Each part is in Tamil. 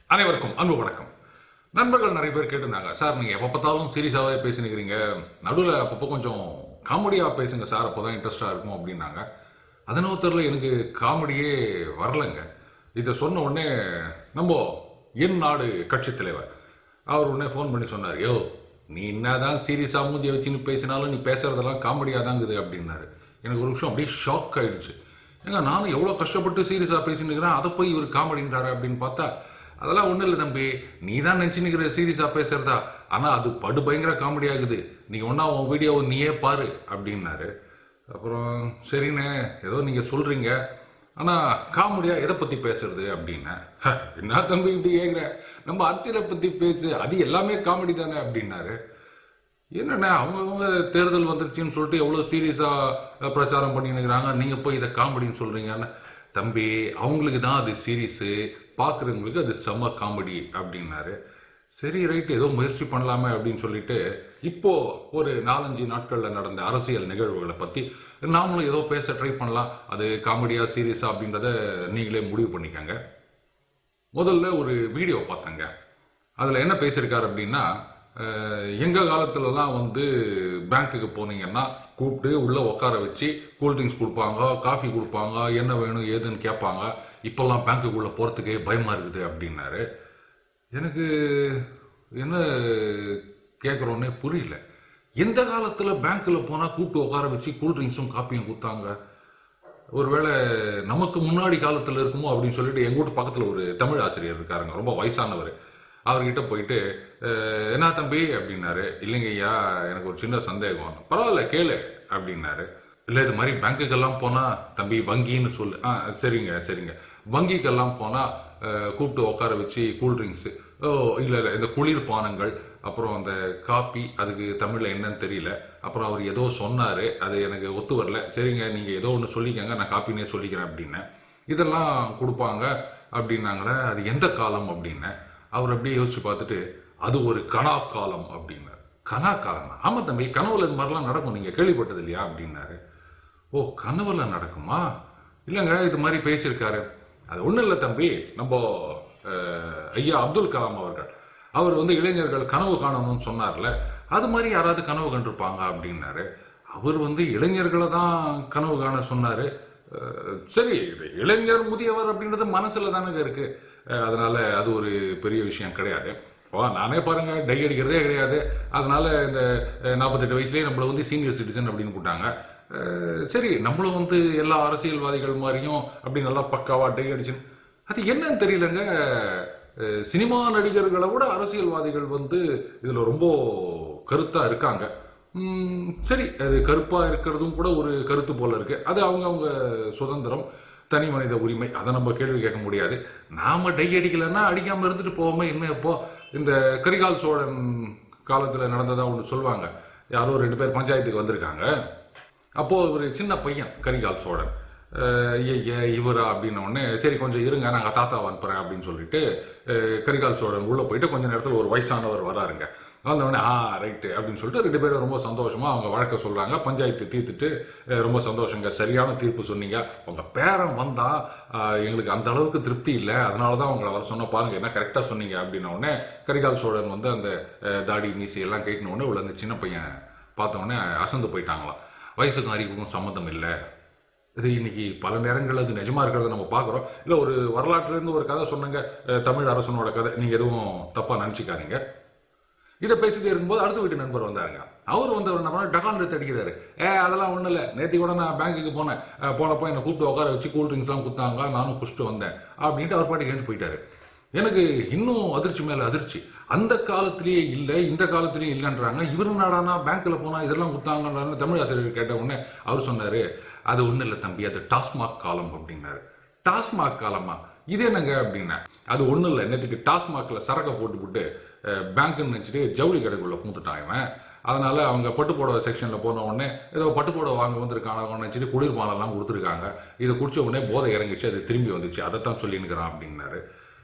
அனைவருக்கும் அன்பு வணக்கம் நண்பர்கள் நிறைய பேர் கேட்டிருந்தாங்க சார் நீங்க எப்ப பார்த்தாலும் சீரியஸாவே பேசினுக்கிறீங்க நடுவில் அப்பப்போ கொஞ்சம் காமெடியா பேசுங்க சார் அப்போதான் இன்ட்ரெஸ்டா இருக்கும் அப்படின்னாங்க அதனால தெரியல எனக்கு காமெடியே வரலைங்க இதை சொன்ன உடனே நம்ம என் நாடு கட்சி தலைவர் அவர் உடனே ஃபோன் பண்ணி சொன்னார் யோ நீ என்னதான் சீரியஸா மூஞ்சிய வச்சுன்னு பேசினாலும் நீ பேசுறதெல்லாம் காமெடியா தான் இருக்குது அப்படின்னாரு எனக்கு ஒரு விஷயம் அப்படியே ஷாக் ஆயிடுச்சு ஏங்க நானும் எவ்வளோ கஷ்டப்பட்டு சீரியஸாக பேசினுக்கிறேன் அதை போய் இவர் காமெடின்றாரு அப்படின்னு பார்த்தா அதெல்லாம் ஒன்றும் இல்லை தம்பி நீ தான் நினச்சினுக்கிற சீரியஸாக பேசுறதா ஆனால் அது படு பயங்கர காமெடி ஆகுது நீ ஒன்றா உன் வீடியோவை நீயே பாரு அப்படின்னாரு அப்புறம் சரிண்ணே ஏதோ நீங்கள் சொல்கிறீங்க ஆனால் காமெடியாக எதை பற்றி பேசுறது அப்படின்னேன் "ஹ, என்ன தம்பி இப்படி கேட்குற நம்ம அரசியலை பற்றி பேசு அது எல்லாமே காமெடி தானே அப்படின்னாரு என்னண்ணே அவங்கவுங்க தேர்தல் வந்துருச்சுன்னு சொல்லிட்டு எவ்வளோ சீரியஸாக பிரச்சாரம் பண்ணினுக்கிறாங்க நீங்கள் போய் இதை காமெடின்னு சொல்கிறீங்கன்னு தம்பி அவங்களுக்கு தான் அது சீரியஸு பார்க்குறவங்களுக்கு அது செம்ம காமெடி அப்படின்னாரு சரி ரைட் ஏதோ முயற்சி பண்ணலாமே அப்படின்னு சொல்லிட்டு இப்போ ஒரு நாலஞ்சு நாட்களில் நடந்த அரசியல் நிகழ்வுகளை பற்றி நாமளும் ஏதோ பேச ட்ரை பண்ணலாம் அது காமெடியா சீரியஸா அப்படின்றத நீங்களே முடிவு பண்ணிக்கங்க முதல்ல ஒரு வீடியோ பார்த்தேங்க அதில் என்ன பேசியிருக்காரு அப்படின்னா அஹ், எங்க காலத்துலலாம் வந்து பேங்க்குக்கு போனீங்கன்னா கூப்பிட்டு உள்ள உட்கார வச்சு கூல்ட்ரிங்க்ஸ் கொடுப்பாங்க காஃபி கொடுப்பாங்க என்ன வேணும் ஏதுன்னு கேட்பாங்க இப்போல்லாம் பேங்க்குக்குள்ள போறதுக்கே பயமா இருக்குது அப்படின்னாரு எனக்கு என்ன கேட்குறோன்னே புரியல எந்த காலத்துல பேங்க்ல போனா கூப்பிட்டு உட்கார வச்சு கூல்ட்ரிங்க்ஸும் காப்பியும் கொடுத்தாங்க ஒருவேளை நமக்கு முன்னாடி காலத்துல இருக்குமோ அப்படின்னு சொல்லிட்டு எங்க வீட்டு பக்கத்துல ஒரு தமிழ் ஆசிரியர் இருக்காருங்க ரொம்ப வயசானவர் அவர்கிட்ட போயிட்டு "அஹ், என்ன தம்பி அப்படின்னாரு இல்லைங்க ஐயா எனக்கு ஒரு சின்ன சந்தேகம் பரவாயில்ல கேளு அப்படின்னாரு இல்லை இது மாதிரி பேங்க்குக்கெல்லாம் போனா தம்பி வங்கின்னு சொல்லு ஆ சரிங்க சரிங்க வங்கிக்கெல்லாம் போனா அஹ், கூப்பிட்டு உட்கார வச்சு கூல்ட்ரிங்க்ஸ் ஓ இல்லை இல்லை இந்த குளிர் பானங்கள் அப்புறம் அந்த காப்பி அதுக்கு தமிழ்ல என்னன்னு தெரியல அப்புறம் அவர் ஏதோ சொன்னாரு அது எனக்கு ஒத்து வரல சரிங்க நீங்க ஏதோ ஒன்று சொல்லிக்கங்க நான் காப்பினே சொல்லிக்கிறேன் அப்படின்னேன் இதெல்லாம் கொடுப்பாங்க அப்படின்னாங்களே அது எந்த காலம் அப்படின்னேன் அவர் அப்படியே யோசிச்சு பார்த்துட்டு அது ஒரு கனா காலம் அப்படின்னாரு கனா காலம் ஆமா தம்பி கனவுல இது மாதிரிலாம் நடக்கும் நீங்க கேள்விப்பட்டது இல்லையா அப்படின்னாரு ஓ கனவுல நடக்குமா இல்லைங்க இது மாதிரி பேசியிருக்காரு அது ஒண்ணும் இல்லை தம்பி நம்ம அஹ், ஐயா அப்துல் கலாம் அவர்கள் அவர் வந்து இளைஞர்கள் கனவு காணணும்னு சொன்னார்ல அது மாதிரி யாராவது கனவு கண்டிருப்பாங்க அப்படின்னாரு அவர் வந்து இளைஞர்களை தான் கனவு காண சொன்னாரு அஹ், சரி இது இளைஞர் முதியவர் அப்படின்றது மனசுல தானங்க இருக்கு அஹ், அதனால அது ஒரு பெரிய விஷயம் கிடையாது ஓ நானே பாருங்க டை அடிக்கிறதே கிடையாது அதனால இந்த அஹ், நாற்பத்தெட்டு வயசுலயே நம்மள வந்து சீனியர் சிட்டிசன் அப்படின்னு போட்டாங்க அஹ், சரி நம்மளும் வந்து எல்லா அரசியல்வாதிகள் மாதிரியும் அப்படி நல்லா பக்காவா டை அடிச்சு அது என்னன்னு தெரியலங்க அஹ், சினிமா நடிகர்களை விட அரசியல்வாதிகள் வந்து இதுல ரொம்ப கருத்தா இருக்காங்க உம், சரி அது கருப்பா இருக்கிறதும் கூட ஒரு கருத்து போல இருக்கு அது அவங்க அவங்க சுதந்திரம் தனி மனித உரிமை அதை நம்ம கேள்வி கேட்க முடியாது நாம டை அடிக்கலைன்னா அடிக்காம இருந்துட்டு போவோமே என்ன இப்போ இந்த கரிகால் சோழன் காலத்துல நடந்ததா ஒன்று சொல்லுவாங்க யாரோ ரெண்டு பேர் பஞ்சாயத்துக்கு வந்திருக்காங்க அப்போ ஒரு சின்ன பையன் கரிகால் சோழன் அஹ் ஐய இவரா அப்படின்ன உடனே சரி கொஞ்சம் இருங்க நாங்கள் தாத்தாவை அனுப்புறேன் அப்படின்னு சொல்லிட்டு அஹ் கரிகால் சோழன் உள்ள போயிட்டு கொஞ்ச நேரத்தில் ஒரு வயசானவர் வராருங்க வந்த உடனே ஆ ரைட்டு அப்படின்னு சொல்லிட்டு ரெண்டு பேரும் ரொம்ப சந்தோஷமா அவங்க வழக்க சொல்றாங்க பஞ்சாயத்து தீர்த்துட்டு அஹ் ரொம்ப சந்தோஷங்க சரியான தீர்ப்பு சொன்னீங்க உங்க பேரன் வந்தா அஹ் எங்களுக்கு அந்த அளவுக்கு திருப்தி இல்லை அதனால தான் உங்களை வர சொன்ன பாருங்க என்ன கரெக்டாக சொன்னீங்க அப்படின்ன உடனே கரிகால் சோழன் வந்து அந்த அஹ், தாடி மீசி எல்லாம் கேட்டின உடனே உள்ள அந்த சின்ன பையன் பார்த்த உடனே அசந்து போயிட்டாங்களாம் வயசுக்கும் அறிவுக்கும் சம்மந்தம் இல்லை இது இன்னைக்கு பல நேரங்கள் அது நிஜமா இருக்கிறத நம்ம பார்க்குறோம் இல்லை ஒரு வரலாற்றுல இருந்து ஒரு கதை சொன்னாங்க அஹ், தமிழ் அரசனோட கதை நீங்க எதுவும் தப்பா நினச்சிக்காதீங்க இதை பேசிட்டே இருக்கும்போது அடுத்த வீட்டு நண்பர் வந்தாருங்க அவர் வந்து என்ன பண்ணா டகான் எடுத்து அடிக்கிறாரு ஏ அதெல்லாம் ஒன்றும் இல்லை நேற்று கூட நான் பேங்க்குக்கு போனேன் அஹ், போனப்போ என்னை கூப்பிட்டு உட்கார வச்சு கூல் ட்ரிங்க்ஸ்லாம் கொடுத்தாங்க நானும் குடிச்சிட்டு வந்தேன் அப்படின்ட்டு அவர் பாட்டுக்கு எழுந்து போயிட்டாரு எனக்கு இன்னும் அதிர்ச்சி மேல அதிர்ச்சி அந்த காலத்திலேயே இல்லை இந்த காலத்திலேயே இல்லைன்றாங்க இவரு நாடானா பேங்க்ல போனா இதெல்லாம் கொடுத்தாங்கன்னு தமிழ் ஆசிரியர் கேட்ட உடனே அவர் சொன்னாரு அது ஒண்ணும் இல்லை தம்பி அது டாஸ்மாக் காலம் அப்படின்னாரு டாஸ்மாக் காலமா இது என்னங்க அப்படின்னா அது ஒண்ணும் இல்லை நேற்றுக்கு டாஸ்மாக்ல சரக்கை போட்டுவிட்டு பேங்க்னு நினைச்சிட்டு ஜவுளி கடைக்குள்ள பூந்துட்டான் இவன் அதனால அவங்க பட்டு புடவை செக்ஷன்ல போன உடனே ஏதோ பட்டு புடவை வாங்க வந்திருக்காங்க நினைச்சிட்டு குளிர்பானெல்லாம் கொடுத்துருக்காங்க இதை குடிச்ச உடனே போதை இறங்கிச்சு அது திரும்பி வந்துச்சு அதைத்தான் சொல்லினுக்கிறான் அப்படின்னாரு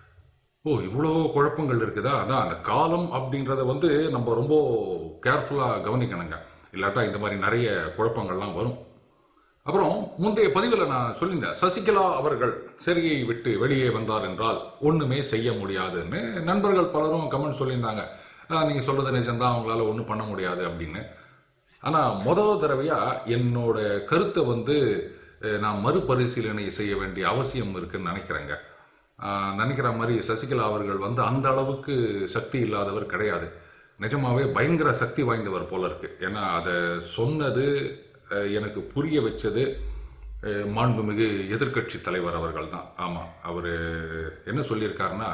ஓ இவ்வளோ குழப்பங்கள் இருக்குதா அதான் அந்த காலம் அப்படின்றத வந்து நம்ம ரொம்ப கேர்ஃபுல்லாக கவனிக்கணுங்க இல்லாட்டா இந்த மாதிரி நிறைய குழப்பங்கள்லாம் வரும் அப்புறம் முந்தைய பதிவில் நான் சொல்லியிருந்தேன் சசிகலா அவர்கள் சிறையை விட்டு வெளியே வந்தார் என்றால் ஒண்ணுமே செய்ய முடியாதுன்னு நண்பர்கள் பலரும் கமெண்ட் சொல்லியிருந்தாங்க "ஆஹ், நீங்க சொல்றது நிஜம்தான் அவங்களால ஒன்றும் பண்ண முடியாது அப்படின்னு ஆனா முதல் தடவையா என்னோட கருத்தை வந்து அஹ், நான் மறுபரிசீலனை செய்ய வேண்டிய அவசியம் இருக்குன்னு நினைக்கிறேங்க ஆஹ், நினைக்கிற மாதிரி சசிகலா அவர்கள் வந்து அந்த அளவுக்கு சக்தி இல்லாதவர் கிடையாது நிஜமாவே பயங்கர சக்தி வாய்ந்தவர் போல இருக்கு ஏன்னா அதை சொன்னது அஹ், எனக்கு புரிய வச்சது அஹ், மாண்புமிகு எதிர்க்கட்சி தலைவர் அவர்கள் தான் ஆமா அவரு என்ன சொல்லியிருக்காருன்னா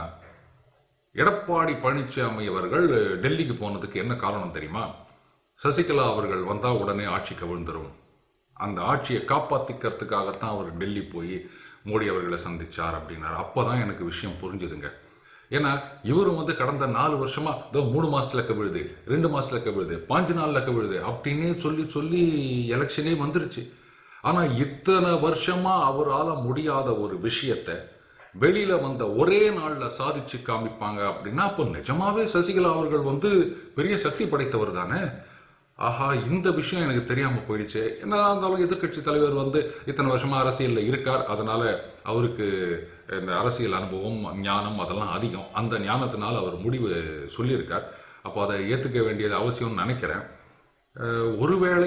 எடப்பாடி பழனிசாமி அவர்கள் டெல்லிக்கு போனதுக்கு என்ன காரணம் தெரியுமா சசிகலா அவர்கள் வந்தா உடனே ஆட்சி கவிழ்ந்துரும் அந்த ஆட்சியை காப்பாத்திக்கிறதுக்காகத்தான் அவர் டெல்லி போய் மோடி அவர்களை சந்திச்சார் அப்படின்னாரு அப்பதான் எனக்கு விஷயம் புரிஞ்சுதுங்க ஏன்னா இவரும் வந்து கடந்த நாலு வருஷமா இதோ மூணு மாசத்துல கவிழுது ரெண்டு மாசத்துல கவிழுது பாஞ்சு நாள்ல கவிழுது அப்படின்னே சொல்லி சொல்லி எலெக்ஷனே வந்துருச்சு ஆனா இத்தனை வருஷமா அவரால முடியாத ஒரு விஷயத்தை வெளியில வந்த ஒரே நாள்ல சாதிச்சு காமிப்பாங்க அப்படின்னா அப்போ நிஜமாவே சசிகலா அவர்கள் வந்து பெரிய சக்தி படைத்தவர் தானே ஆஹா இந்த விஷயம் எனக்கு தெரியாம போயிடுச்சு என்ன இருந்தாலும் எதிர்க்கட்சி தலைவர் வந்து இத்தனை வருஷமா அரசியல்ல இருக்கார் அதனால அவருக்கு இந்த அரசியல் அனுபவம் ஞானம் அதெல்லாம் அதிகம் அந்த ஞானத்தினால அவர் முடிவு சொல்லியிருக்கார் அப்போ அதை ஏத்துக்க வேண்டியது அவசியம்னு நினைக்கிறேன் அஹ் ஒருவேளை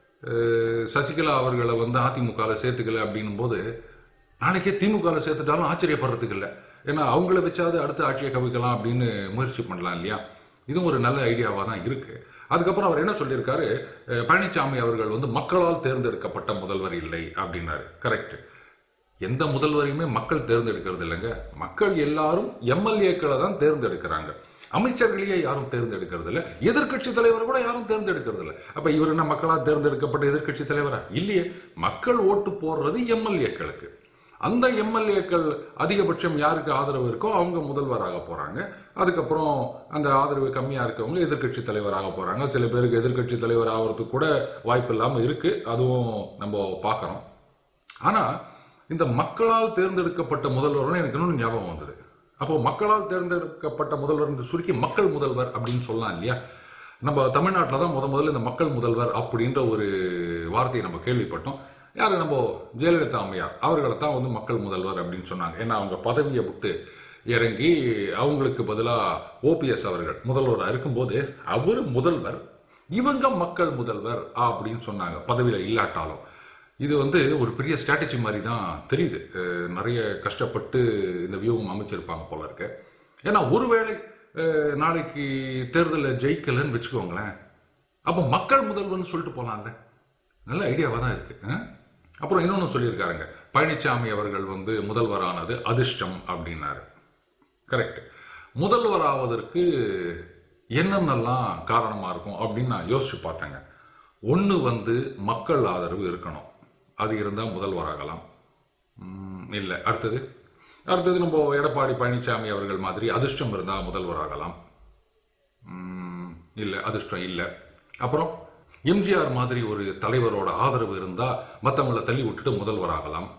அஹ் சசிகலா அவர்களை வந்து அதிமுகல சேர்த்துக்கல அப்படின்னும் போது நாளைக்கே திமுகவில் சேர்த்துட்டாலும் ஆச்சரியப்படுறதுக்கு இல்லை ஏன்னா அவங்கள வச்சாவது அடுத்த ஆட்சியை கவிக்கலாம் அப்படின்னு முயற்சி பண்ணலாம் இல்லையா இதுவும் ஒரு நல்ல ஐடியாவாக தான் இருக்கு அதுக்கப்புறம் அவர் என்ன சொல்லியிருக்காரு அஹ் பழனிசாமி அவர்கள் வந்து மக்களால் தேர்ந்தெடுக்கப்பட்ட முதல்வர் இல்லை அப்படின்னாரு கரெக்ட் எந்த முதல்வரையுமே மக்கள் தேர்ந்தெடுக்கிறது இல்லைங்க மக்கள் எல்லாரும் எம்எல்ஏக்களை தான் தேர்ந்தெடுக்கிறாங்க அமைச்சர்களையே யாரும் தேர்ந்தெடுக்கிறது இல்ல எதிர்க்கட்சி தலைவர் கூட யாரும் தேர்ந்தெடுக்கிறது இல்ல அப்ப இவர் என்ன மக்களால் தேர்ந்தெடுக்கப்பட்ட எதிர்க்கட்சி தலைவரா இல்லையே மக்கள் ஓட்டு போடுறது எம்எல்ஏக்களுக்கு அந்த எம்எல்ஏக்கள் அதிகபட்சம் யாருக்கு ஆதரவு இருக்கோ அவங்க முதல்வராக போறாங்க அதுக்கப்புறம் அந்த ஆதரவு கம்மியா இருக்கவங்க எதிர்க்கட்சி தலைவராக போறாங்க சில பேருக்கு எதிர்க்கட்சி தலைவர் ஆகிறதுக்கு கூட வாய்ப்பு இல்லாம இருக்கு அதுவும் நம்ம பார்க்கறோம் ஆனா இந்த மக்களால் தேர்ந்தெடுக்கப்பட்ட முதல்வர்னு எனக்கு இன்னொன்று ஞாபகம் வந்தது அப்போ மக்களால் தேர்ந்தெடுக்கப்பட்ட முதல்வர் என்று சுருக்கி மக்கள் முதல்வர் அப்படின்னு சொல்லலாம் இல்லையா நம்ம தமிழ்நாட்டில் தான் முத முதல்ல இந்த மக்கள் முதல்வர் அப்படின்ற ஒரு வார்த்தையை நம்ம கேள்விப்பட்டோம் யாரு நம்ம ஜெயலலிதா அம்மையார் அவர்களை தான் வந்து மக்கள் முதல்வர் அப்படின்னு சொன்னாங்க ஏன்னா அவங்க பதவியை விட்டு இறங்கி அவங்களுக்கு பதிலாக ஓபிஎஸ் அவர்கள் முதல்வராக இருக்கும்போது அவர் முதல்வர் இவங்க மக்கள் முதல்வர் அப்படின்னு சொன்னாங்க பதவியில் இல்லாட்டாலும் இது வந்து ஒரு பெரிய ஸ்ட்ராட்டஜி மாதிரி தான் தெரியுது அஹ் நிறைய கஷ்டப்பட்டு இந்த வியூகம் அமைச்சிருப்பாங்க போல இருக்கு ஏன்னா ஒருவேளை அஹ், நாளைக்கு தேர்தலில் ஜெயிக்கலன்னு வச்சுக்கோங்களேன் அப்போ மக்கள் முதல்வர்னு சொல்லிட்டு போலாம்ல நல்ல ஐடியாவாக தான் இருக்கு அஹ்? அப்புறம் இன்னொன்று சொல்லியிருக்காருங்க பழனிசாமி அவர்கள் வந்து முதல்வரானது அதிர்ஷ்டம் அப்படின்னாரு கரெக்ட் முதல்வர் ஆவதற்கு என்னென்னலாம் காரணமா இருக்கும் அப்படின்னு நான் யோசிச்சு பார்த்தேங்க ஒன்று வந்து மக்கள் ஆதரவு இருக்கணும் அது இருந்தால் முதல்வராகலாம் இல்லை அடுத்தது அடுத்தது நம்ம எடப்பாடி பழனிசாமி அவர்கள் மாதிரி அதிர்ஷ்டம் இருந்தால் முதல்வராகலாம் இல்லை அதிர்ஷ்டம் இல்லை அப்புறம் எம்ஜிஆர் மாதிரி ஒரு தலைவரோட ஆதரவு இருந்தால் மற்றவங்கள தள்ளி விட்டுட்டு முதல்வராகலாம்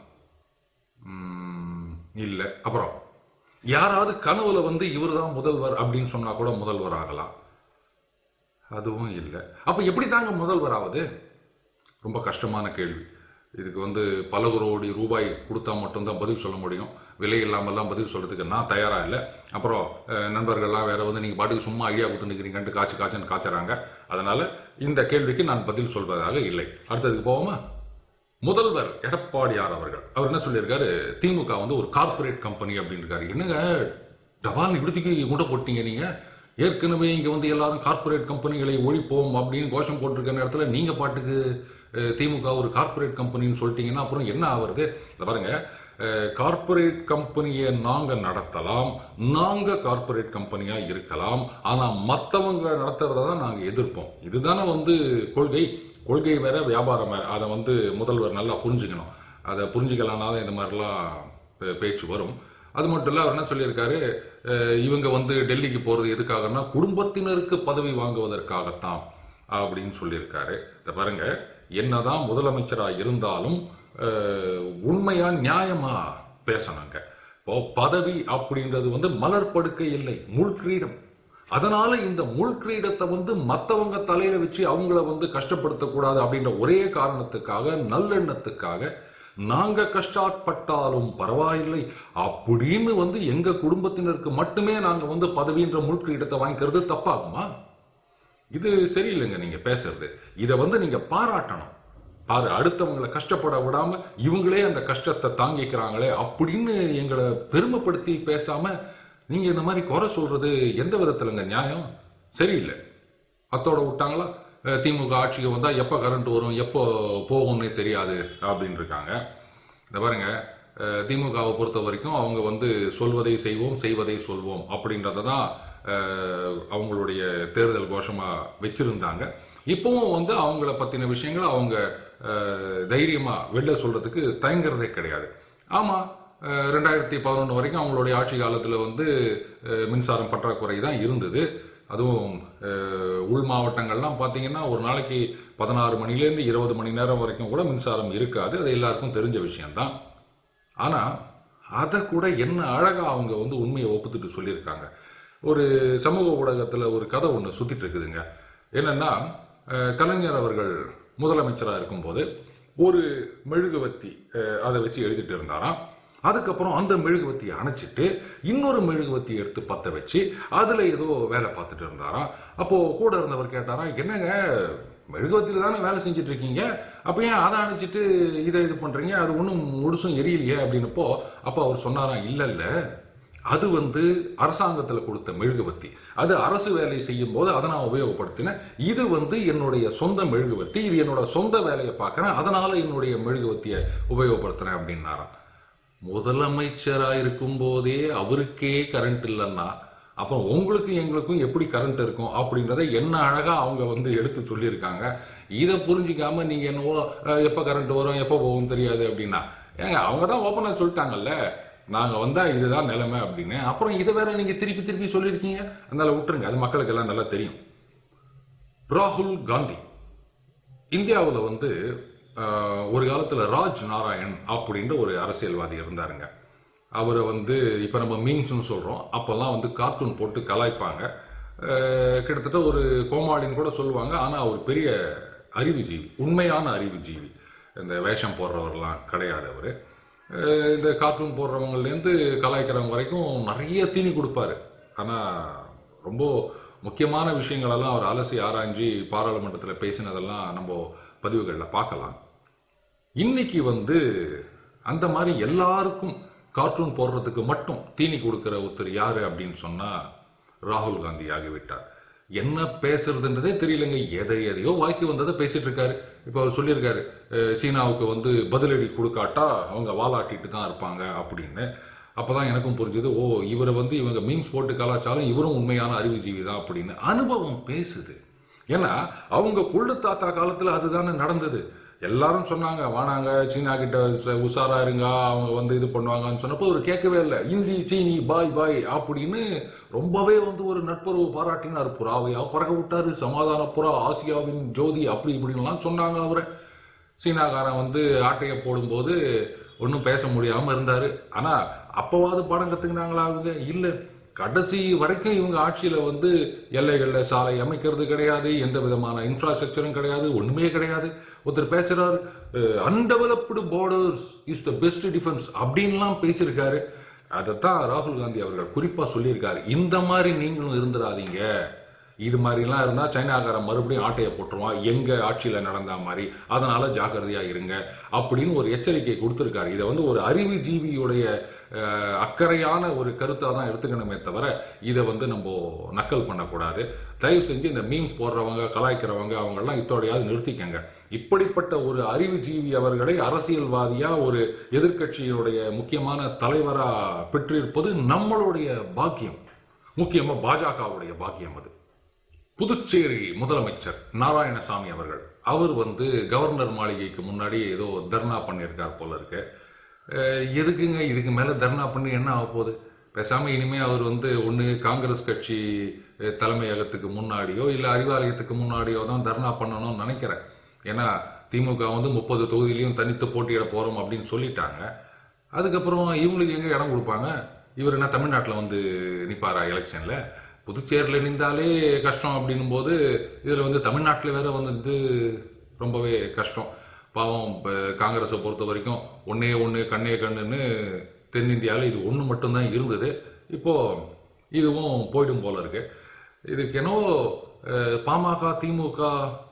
இல்லை அப்புறம் யாராவது கனவுல வந்து இவர்தான் முதல்வர் அப்படின்னு சொன்னா கூட முதல்வர் ஆகலாம் அதுவும் இல்லை அப்ப எப்படி தாங்க முதல்வர் ஆகுது ரொம்ப கஷ்டமான கேள்வி இதுக்கு வந்து பல கோடி ரூபாய் கொடுத்தா மட்டும்தான் பதில் சொல்ல முடியும் விலை இல்லாமல்லாம் பதில் சொல்றதுக்கு நான் தயாரா இல்லை அப்புறம் அஹ், நண்பர்கள்லாம் வேற வந்து நீங்க பாட்டுக்கு சும்மா ஐடியா கொடுத்து நிற்கிறீங்கன்ட்டு காய்ச்சி காய்ச்சன்னு காய்ச்சறாங்க அதனால இந்த கேள்விக்கு நான் பதில் சொல்வதாக இல்லை அடுத்ததுக்கு போவோமா முதல்வர் எடப்பாடியார் அவர்கள் அவர் என்ன சொல்லியிருக்காரு திமுக வந்து ஒரு கார்ப்பரேட் கம்பெனி அப்படின்னு இருக்காரு என்னங்க டபால் இப்படிக்கு கூட போட்டீங்க நீங்க ஏற்கனவே இங்க வந்து எல்லாரும் கார்ப்பரேட் கம்பெனிகளை ஒழிப்போம் அப்படின்னு கோஷம் போட்டிருக்க நேரத்துல நீங்க பாட்டுக்கு அஹ், திமுக ஒரு கார்ப்பரேட் கம்பெனின்னு சொல்லிட்டீங்கன்னா அப்புறம் என்ன ஆவறது இதை பாருங்க கார்ப்பரேட் கம்பெனியை நாங்க நடத்தலாம் நாங்க கார்ப்பரேட் கம்பெனியா இருக்கலாம் ஆனா மத்தவங்க நடத்துறத தான் நாங்க எதிர்ப்போம் இதுதானே வந்து கொள்கை கொள்கை வேற வியாபாரம் வேற அதை வந்து முதல்வர் நல்லா புரிஞ்சுக்கணும் அதை புரிஞ்சுக்கலனாலும் இந்த மாதிரிலாம் பே- பேச்சு வரும் அது மட்டும் இல்ல அவர் என்ன சொல்லியிருக்காரு அஹ் இவங்க வந்து டெல்லிக்கு போறது எதுக்காகன்னா குடும்பத்தினருக்கு பதவி வாங்குவதற்காகத்தான் அப்படின்னு சொல்லியிருக்காரு இதை பாருங்க என்னதான் முதலமைச்சரா இருந்தாலும் அஹ், உண்மையா நியாயமா பேசணுங்க இப்போ பதவி அப்படின்றது வந்து மலர் படுக்கை இல்லை முள் கிரீடம் அதனால இந்த முள் கிரீடத்தை வந்து மத்தவங்க தலையில வச்சு அவங்கள வந்து கஷ்டப்படுத்தக்கூடாது அப்படின்ற ஒரே காரணத்துக்காக நல்லெண்ணத்துக்காக நாங்க கஷ்டப்பட்டாலும் பரவாயில்லை அப்படின்னு வந்து எங்க குடும்பத்தினருக்கு மட்டுமே நாங்க வந்து பதவின்ற முள் கிரீடத்தை வாங்கிக்கிறது தப்பாகுமா இது சரியில்லைங்க நீங்க பேசுறது இதை வந்து நீங்க பாராட்டணும் பாரு அடுத்தவங்களை கஷ்டப்பட விடாம இவங்களே அந்த கஷ்டத்தை தாங்கிக்கிறாங்களே அப்படின்னு எங்களை பெருமைப்படுத்தி பேசாம நீங்க இந்த மாதிரி குறை சொல்றது எந்த விதத்துலங்க நியாயம் சரியில்லை அத்தோட விட்டாங்களா அஹ் திமுக ஆட்சிக்கு வந்தா எப்ப கரண்ட் வரும் எப்போ போகும்னே தெரியாது அப்படின்னு இருக்காங்க இந்த பாருங்க அஹ் திமுகவை பொறுத்த வரைக்கும் அவங்க வந்து சொல்வதை செய்வோம் செய்வதை சொல்வோம் அப்படின்றத தான் அஹ், அவங்களுடைய தேர்தல் கோஷமா வச்சிருந்தாங்க இப்பவும் வந்து அவங்கள பத்தின விஷயங்களை அவங்க அஹ், தைரியமா வெளில சொல்றதுக்கு தயங்குறதே கிடையாது ஆமா அஹ், ரெண்டாயிரத்தி பதினொன்று வரைக்கும் அவங்களுடைய ஆட்சி காலத்துல வந்து அஹ், மின்சாரம் பற்றாக்குறை தான் இருந்தது அதுவும் அஹ், உள் மாவட்டங்கள்லாம் பார்த்தீங்கன்னா ஒரு நாளைக்கு பதினாறு மணிலேருந்து இருபது மணி நேரம் வரைக்கும் கூட மின்சாரம் இருக்காது அது எல்லாருக்கும் தெரிஞ்ச விஷயம்தான் ஆனா அதை கூட என்ன அழகா அவங்க வந்து உண்மையை ஒப்புத்துட்டு சொல்லியிருக்காங்க ஒரு சமூக ஊடகத்துல ஒரு கதை ஒன்று சுத்திட்டு இருக்குதுங்க என்னன்னா அஹ், கலைஞர் அவர்கள் முதலமைச்சரா இருக்கும்போது ஒரு மெழுகுவத்தி அஹ், அதை வச்சு எழுதிட்டு இருந்தாராம் அதுக்கப்புறம் அந்த மெழுகுவத்தியை அணைச்சிட்டு இன்னொரு மெழுகுவத்தி எடுத்து பத்த வச்சு அதுல ஏதோ வேலை பார்த்துட்டு இருந்தாராம் அப்போ கூட இருந்தவர் கேட்டாராம் என்னங்க மெழுகுவத்தியில தானே வேலை செஞ்சுட்டு இருக்கீங்க அப்ப ஏன் அதை அணைச்சிட்டு இதை இது பண்றீங்க அது ஒன்றும் முழுசும் எரியலையே அப்படின்னப்போ அப்போ அவர் சொன்னாராம் இல்ல இல்ல அது வந்து அரசாங்கத்தில் கொடுத்த மெழுகுவத்தி அது அரசு வேலை செய்யும் போது அதை நான் உபயோகப்படுத்தினேன் இது வந்து என்னுடைய சொந்த மெழுகுவத்தி இது என்னோட சொந்த வேலையை பார்க்கறேன் அதனால என்னுடைய மெழுகுவத்தியை உபயோகப்படுத்துறேன் அப்படின்னாராம் முதலமைச்சரா இருக்கும் போதே அவருக்கே கரண்ட் இல்லைன்னா அப்போ உங்களுக்கு எங்களுக்கும் எப்படி கரண்ட் இருக்கும் அப்படின்றத என்ன அழகா அவங்க வந்து எடுத்து சொல்லியிருக்காங்க இதை புரிஞ்சிக்காம நீங்க என்னவோ அஹ், எப்ப கரண்ட் வரும் எப்போ போகும் தெரியாது அப்படின்னா ஏங்க அவங்க தான் ஓப்பனாக சொல்லிட்டாங்கல்ல நாங்க வந்தா இதுதான் நிலைமை அப்படின்னு அப்புறம் இதை வேற நீங்க திருப்பி திருப்பி சொல்லியிருக்கீங்க அதனால விட்டுருங்க அது மக்களுக்கு எல்லாம் நல்லா தெரியும் ராகுல் காந்தி இந்தியாவில் வந்து ஆஹ், ஒரு காலத்துல ராஜ் நாராயண் அப்படின்ற ஒரு அரசியல்வாதி இருந்தாருங்க அவரை வந்து இப்போ நம்ம மீம்ஸ்னு சொல்றோம் அப்போல்லாம் வந்து கார்ட்டூன் போட்டு கலாய்ப்பாங்க ஆஹ், கிட்டத்தட்ட ஒரு கோமாளின்னு கூட சொல்லுவாங்க ஆனா அவர் பெரிய அறிவுஜீவி உண்மையான அறிவுஜீவி இந்த வேஷம் போடுறவர்லாம் கிடையாது அவர் இந்த கார்ட்டூன் போடுறவங்கலேருந்து கலாய்க்கிறவங்க வரைக்கும் நிறைய தீனி கொடுப்பாரு ஆனா ரொம்ப முக்கியமான விஷயங்களெல்லாம் அவர் அலசி ஆராய்ஞ்சு பாராளுமன்றத்தில் பேசினதெல்லாம் நம்ம பதிவுகளில் பார்க்கலாம் இன்னைக்கு வந்து அந்த மாதிரி எல்லாருக்கும் கார்ட்டூன் போடுறதுக்கு மட்டும் தீனி கொடுக்கிற ஒருத்தர் யாரு அப்படின்னு சொன்னா ராகுல் காந்தி ஆகிவிட்டார் என்ன பேசுறதுன்றதே தெரியலங்க எதை எதையோ வாய்க்கு வந்ததை பேசிட்டு இருக்காரு இப்போ அவர் சொல்லியிருக்காரு அஹ், சீனாவுக்கு வந்து பதிலடி கொடுக்காட்டா அவங்க வாலாட்டிட்டு தான் இருப்பாங்க அப்படின்னு அப்பதான் எனக்கும் புரிஞ்சது ஓ இவரை வந்து இவங்க மீம்ஸ் போட்டு கலாச்சாரம் இவரும் உண்மையான அறிவுஜீவி தான் அப்படின்னு அனுபவம் பேசுது ஏன்னா அவங்க புள்ளு தாத்தா காலத்துல அதுதானே நடந்தது எல்லாரும் சொன்னாங்க வானாங்க சீனா கிட்ட ச- உஷாரா இருங்க அவங்க வந்து இது பண்ணுவாங்கன்னு சொன்னப்போ அவர் கேட்கவே இல்லை இந்தி சீனி பாய் பாய் அப்படின்னு ரொம்பவே வந்து ஒரு நட்புறவு பாராட்டினார் புறாவையா பறக்க விட்டாரு சமாதான புறா ஆசியாவின் ஜோதி அப்படி இப்படின்லாம் சொன்னாங்க அவரை சீனாக்காரன் வந்து ஆட்டையை போடும்போது ஒன்றும் பேச முடியாம இருந்தாரு ஆனா அப்பவாது பாடம் கத்துக்கினாங்களா அவங்க இல்ல கடைசி வரைக்கும் இவங்க ஆட்சியில வந்து எல்லைகள்ல சாலை அமைக்கிறது கிடையாது எந்த விதமான இன்ஃப்ராஸ்ட்ரக்சரும் கிடையாது ஒண்ணுமே கிடையாது ஒருத்தர் பேசுறாரு undeveloped borders is the best defence அப்படின்லாம் பேசியிருக்காரு அதைத்தான் ராகுல் காந்தி அவர்கள் குறிப்பா சொல்லியிருக்காரு இந்த மாதிரி நீங்களும் இருந்துடாதீங்க இது மாதிரிலாம் இருந்தா சைனாக்காரன் மறுபடியும் ஆட்டையை போட்டுருவான் எங்க ஆட்சியில நடந்த மாதிரி அதனால ஜாக்கிரதையா இருங்க அப்படின்னு ஒரு எச்சரிக்கை கொடுத்திருக்காரு இதை வந்து ஒரு அறிவு ஜீவியுடைய அஹ், அக்கறையான ஒரு கருத்தா தான் எடுத்துக்கணுமே தவிர இதை வந்து நம்ம நக்கல் பண்ணக்கூடாது தயவு செஞ்சு இந்த மீம்ஸ் போடுறவங்க கலாய்க்கிறவங்க அவங்கெல்லாம் இத்தோடையாவது நிறுத்திக்கங்க இப்படிப்பட்ட ஒரு அறிவுஜீவி அவர்களை அரசியல்வாதியா ஒரு எதிர்க்கட்சியினுடைய முக்கியமான தலைவரா பெற்றிருப்பது நம்மளுடைய பாக்கியம் முக்கியமா பாஜகவுடைய பாக்கியம் அது புதுச்சேரி முதலமைச்சர் நாராயணசாமி அவர்கள் அவர் வந்து கவர்னர் மாளிகைக்கு முன்னாடி ஏதோ தர்ணா பண்ணியிருக்கார் போல இருக்கு அஹ் எதுக்குங்க இதுக்கு மேல தர்ணா பண்ணி என்ன ஆக போகுது பேசாம இனிமே அவர் வந்து ஒண்ணு காங்கிரஸ் கட்சி அஹ், தலைமையகத்துக்கு முன்னாடியோ இல்ல அறிவாலயத்துக்கு முன்னாடியோ தான் தர்ணா பண்ணணும்னு நினைக்கிறேன் ஏன்னா திமுக வந்து முப்பது தொகுதியிலையும் தனித்து போட்டியிட போறோம் அப்படின்னு சொல்லிட்டாங்க அதுக்கப்புறம் இவங்களுக்கு எங்க இடம் கொடுப்பாங்க இவர் என்ன தமிழ்நாட்டில் வந்து நிப்பாரா எலெக்ஷன்ல புதுச்சேரியில் நின்றாலே கஷ்டம் அப்படின்னும் போது இதில் வந்து தமிழ்நாட்டில் வேற வந்து ரொம்பவே கஷ்டம் பாவம் இப்போ காங்கிரஸை பொறுத்த வரைக்கும் ஒன்னே ஒன்று கண்ணே கண்ணுன்னு தென்னிந்தியாவில் இது ஒன்று மட்டும்தான் இருந்தது இப்போ இதுவும் போயிடும் போல இருக்கு இதுக்கு என்னவோ அஹ், பாமக திமுக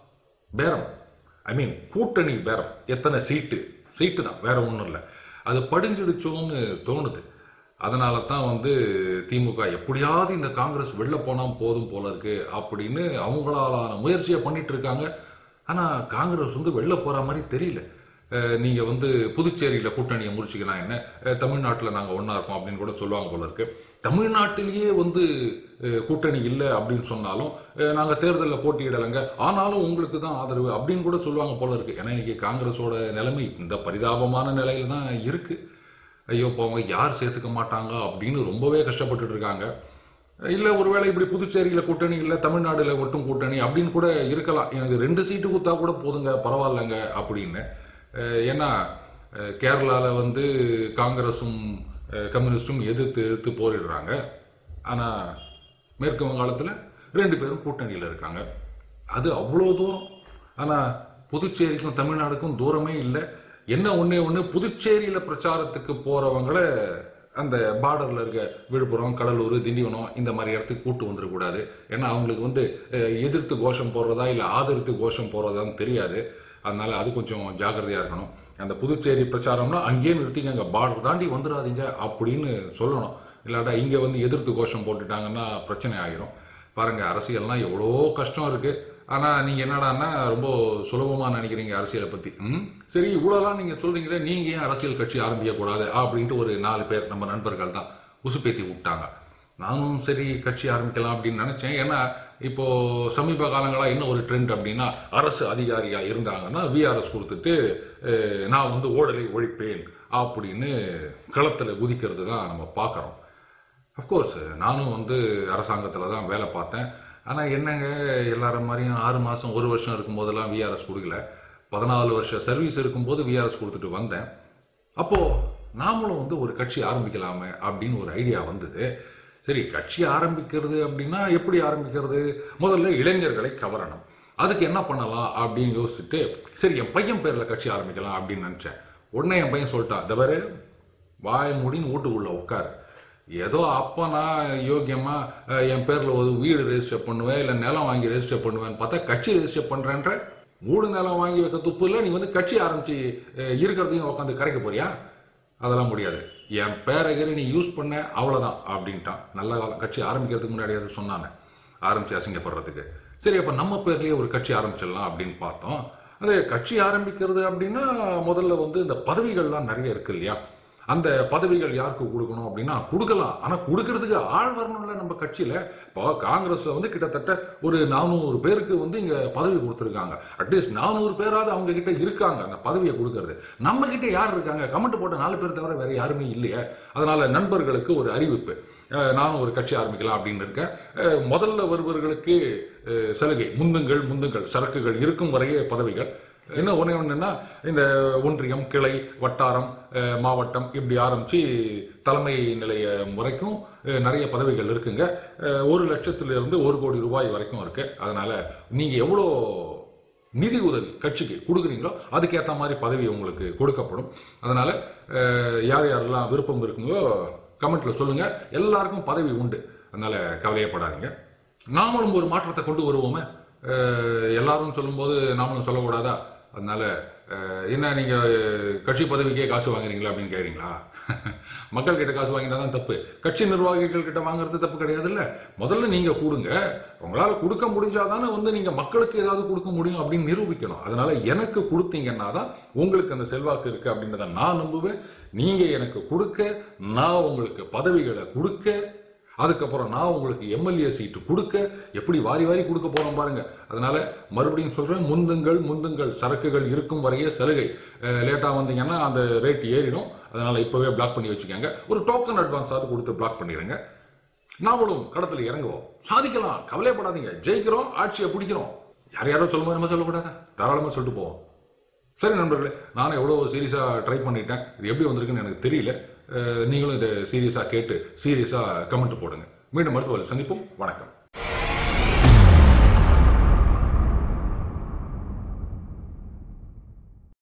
பேரம் ஐ மீன் கூட்டணி பேரம் எத்தனை சீட்டு சீட்டு தான் வேற ஒன்றும் இல்லை அது படிஞ்சிடுச்சோன்னு தோணுது அதனால தான் வந்து திமுக எப்படியாவது இந்த காங்கிரஸ் வெளில போனால் போதும் போல இருக்கு அப்படின்னு அவங்களாலான முயற்சியை பண்ணிட்டு இருக்காங்க ஆனால் காங்கிரஸ் வந்து வெளில போகிற மாதிரி தெரியல அஹ் நீங்க வந்து புதுச்சேரியில கூட்டணியை முடிச்சுக்கலாம் என்ன அஹ் தமிழ்நாட்டுல நாங்க ஒண்ணா இருக்கோம் அப்படின்னு கூட சொல்லுவாங்க போல இருக்கு தமிழ்நாட்டிலேயே வந்து அஹ் கூட்டணி இல்லை அப்படின்னு சொன்னாலும் அஹ் நாங்க தேர்தலில் போட்டியிடலைங்க ஆனாலும் உங்களுக்கு தான் ஆதரவு அப்படின்னு கூட சொல்லுவாங்க போல இருக்கு ஏன்னா இன்னைக்கு காங்கிரஸோட நிலைமை இந்த பரிதாபமான நிலையில தான் இருக்கு ஐயோ போங்க யார் சேர்த்துக்க மாட்டாங்க அப்படின்னு ரொம்பவே கஷ்டப்பட்டுட்டு இருக்காங்க இல்ல ஒருவேளை இப்படி புதுச்சேரியில கூட்டணி இல்ல தமிழ்நாடுல மட்டும் கூட்டணி அப்படின்னு கூட இருக்கலாம் எனக்கு ரெண்டு சீட்டு கொடுத்தா கூட போதுங்க பரவாயில்லைங்க அப்படின்னு அஹ் ஏன்னா அஹ் கேரளால வந்து காங்கிரஸும் அஹ் கம்யூனிஸ்டும் எதிர்த்து எதிர்த்து போரிடுறாங்க ஆனா மேற்கு வங்காளத்துல ரெண்டு பேரும் கூட்டணியில இருக்காங்க அது அவ்வளோ தூரம் ஆனா புதுச்சேரிக்கும் தமிழ்நாடுக்கும் தூரமே இல்லை என்ன ஒண்ணே ஒண்ணு புதுச்சேரியில பிரச்சாரத்துக்கு போறவங்கள அந்த பார்டர்ல இருக்க விழுப்புரம் கடலூர் திண்டிவனம் இந்த மாதிரி இடத்துக்கு கூட்டு வந்துடக்கூடாது ஏன்னா அவங்களுக்கு வந்து அஹ், எதிர்த்து கோஷம் போடுறதா இல்ல ஆதரித்து கோஷம் போடுறதான்னு தெரியாது அதனால அது கொஞ்சம் ஜாக்கிரதையா இருக்கணும் அந்த புதுச்சேரி பிரச்சாரம்னா அங்கேயே நிறுத்திக்கங்க பார்டர் தாண்டி வந்துடாதீங்க அப்படின்னு சொல்லணும் இல்லாட்டா இங்க வந்து எதிர்த்து கோஷம் போட்டுட்டாங்கன்னா பிரச்சனை ஆகிரும் பாருங்க அரசியல்லாம் எவ்வளோ கஷ்டம் இருக்கு ஆனா நீங்க என்னடான்னா ரொம்ப சுலபமா நினைக்கிறீங்க அரசியலை பத்தி ம்? சரி இவ்வளவுலாம் நீங்க சொல்றீங்களே நீங்க ஏன் அரசியல் கட்சி ஆரம்பிக்க கூடாது அப்படின்ட்டு ஒரு நாலு பேர் நம்ம நண்பர்கள் தான் உசுப்பேத்தி விட்டாங்க நானும் சரி கட்சி ஆரம்பிக்கலாம் அப்படின்னு நினைச்சேன் ஏன்னா இப்போ சமீப காலங்களா என்ன ஒரு ட்ரெண்ட் அப்படின்னா அரசு அதிகாரியா இருந்தாங்கன்னா விஆர்எஸ் கொடுத்துட்டு அஹ், நான் வந்து ஊழலை ஒழிப்பேன் அப்படின்னு களத்துல குதிக்கிறது தான் நம்ம பார்க்கறோம் அஃப்கோர்ஸ் நானும் வந்து அரசாங்கத்தில் தான் வேலை பார்த்தேன் ஆனால் என்னங்க எல்லாரும் மாதிரியும் ஆறு மாதம் ஒரு வருஷம் இருக்கும்போதெல்லாம் விஆர்எஸ் கொடுக்கல பதினாலு வருஷம் சர்வீஸ் இருக்கும்போது விஆர்எஸ் கொடுத்துட்டு வந்தேன் அப்போது நாமளும் வந்து ஒரு கட்சி ஆரம்பிக்கலாமே அப்படின்னு ஒரு ஐடியா வந்தது சரி கட்சி ஆரம்பிக்கிறது அப்படின்னா எப்படி ஆரம்பிக்கிறது முதல்ல இளைஞர்களை கவரணும் அதுக்கு என்ன பண்ணலாம் அப்படின்னு யோசிச்சுட்டு சரி என் பையன் பேரில் கட்சி ஆரம்பிக்கலாம் அப்படின்னு நினச்சேன் உடனே என் பையன் சொல்லிட்டான் தவிர வாய் முடின்னு வீட்டுக்குள்ள உட்காரு ஏதோ அப்போ நான் யோக்கியமா அஹ், என் பேர்ல ஒரு வீடு ரெஜிஸ்டர் பண்ணுவேன் இல்லை நிலம் வாங்கி ரெஜிஸ்டர் பண்ணுவேன்னு பார்த்தா கட்சி ரெஜிஸ்டர் பண்றேன்ற வீடு நிலம் வாங்கி வைக்க துப்பு இல்லை நீ வந்து கட்சி ஆரம்பிச்சு அஹ், இருக்கிறதையும் உட்காந்து கரைக்க போறியா அதெல்லாம் முடியாது என் பேரகரை நீ யூஸ் பண்ண அவ்வளவுதான் அப்படின்ட்டான் நல்ல காலம் கட்சி ஆரம்பிக்கிறதுக்கு முன்னாடி அது சொன்னானே ஆரம்பிச்சு அசிங்கப்படுறதுக்கு சரி அப்ப நம்ம பேர்லயே ஒரு கட்சி ஆரம்பிச்சிடலாம் அப்படின்னு பார்த்தோம் அது கட்சி ஆரம்பிக்கிறது அப்படின்னா முதல்ல வந்து இந்த பதவிகள்லாம் நிறைய இருக்கு இல்லையா அந்த பதவிகள் யாருக்கு கொடுக்கணும் அப்படின்னா கொடுக்கலாம் ஆனா கொடுக்கறதுக்கு ஆள் வரணும்ல நம்ம கட்சியில இப்போ காங்கிரஸ் வந்து கிட்டத்தட்ட ஒரு நானூறு பேருக்கு வந்து இங்க பதவி கொடுத்துருக்காங்க அட்லீஸ்ட் நானூறு பேராவது அவங்க கிட்ட இருக்காங்க அந்த பதவியை கொடுக்கறது நம்ம கிட்ட யார் இருக்காங்க கமெண்ட் போட்ட நாலு பேர் தவிர வேற யாருமே இல்லையே அதனால நண்பர்களுக்கு ஒரு அறிவிப்பு அஹ் நானும் ஒரு கட்சி ஆரம்பிக்கலாம் அப்படின்னு இருக்கேன் அஹ் முதல்ல வருபவர்களுக்கு அஹ் சலுகை முந்துங்கள் முந்துங்கள் சரக்குகள் இருக்கும் வரையே பதவிகள் என்ன ஒண்ணே ஒண்ணுன்னா இந்த ஒன்றியம் கிளை வட்டாரம் அஹ் மாவட்டம் இப்படி ஆரம்பிச்சு தலைமை நிலையம் வரைக்கும் அஹ் நிறைய பதவிகள் இருக்குங்க அஹ் ஒரு லட்சத்திலிருந்து ஒரு கோடி ரூபாய் வரைக்கும் இருக்கு அதனால நீங்க எவ்வளோ நிதி உதவி கட்சிக்கு கொடுக்குறீங்களோ அதுக்கேற்ற மாதிரி பதவி உங்களுக்கு கொடுக்கப்படும் அதனால அஹ், யார் யாரெல்லாம் விருப்பம் இருக்குங்களோ கமெண்ட்ல சொல்லுங்க எல்லாருக்கும் பதவி உண்டு அதனால கவலையப்படாதீங்க நாமளும் ஒரு மாற்றத்தை கொண்டு வருவோமே அஹ், எல்லாரும் சொல்லும்போது நாமளும் சொல்லக்கூடாதா அதனால அஹ், என்ன நீங்க கட்சி பதவிக்கே காசு வாங்குறீங்களா அப்படின்னு கேக்குறீங்களா மக்கள் கிட்ட காசு வாங்கினா தான் தப்பு கட்சி நிர்வாகிகள் கிட்ட வாங்குறது தப்பு கிடையாது இல்ல முதல்ல நீங்க கொடுங்க உங்களால கொடுக்க முடிஞ்சாதானே வந்து நீங்க மக்களுக்கு ஏதாவது கொடுக்க முடியும் அப்படின்னு நிரூபிக்கணும் அதனால எனக்கு கொடுத்தீங்கன்னா தான் உங்களுக்கு அந்த செல்வாக்கு இருக்கு அப்படின்றத நான் நம்புவேன் நீங்க எனக்கு கொடுக்க நான் உங்களுக்கு பதவிகளை கொடுக்க அதுக்கப்புறம் நான் உங்களுக்கு எம்எல்ஏ சீட்டு கொடுக்க எப்படி வாரி வாரி கொடுக்க போறோம் பாருங்க அதனால மறுபடியும் சொல்றேன் முந்துங்கள் முந்துங்கள் சரக்குகள் இருக்கும் வரையே சலுகை லேட்டா வந்தீங்கன்னா அந்த ரேட் ஏறிடும் அதனால இப்பவே பிளாக் பண்ணி வச்சுக்கோங்க ஒரு டோக்கன் அட்வான்ஸாவது கொடுத்து பிளாக் பண்ணிடுங்க நாமளும் கடத்துல இறங்குவோம் சாதிக்கலாம் கவலைப்படாதீங்க ஜெயிக்கிறோம் ஆட்சியை பிடிக்கிறோம் யார் யாரோ சொல்லும்போது நம்ம சொல்லக்கூடாதா தாராளமா சொல்லிட்டு போவோம் சரி நண்பர்களே நானும் எவ்வளோ சீரியஸாக ட்ரை பண்ணிட்டேன் இது எப்படி வந்திருக்குன்னு எனக்கு தெரியல அஹ் நீங்களும் இதை சீரியஸாக கேட்டு சீரியஸாக கமெண்ட் போடுங்க மீண்டும் மருத்துவர்கள் சந்திப்போம் வணக்கம்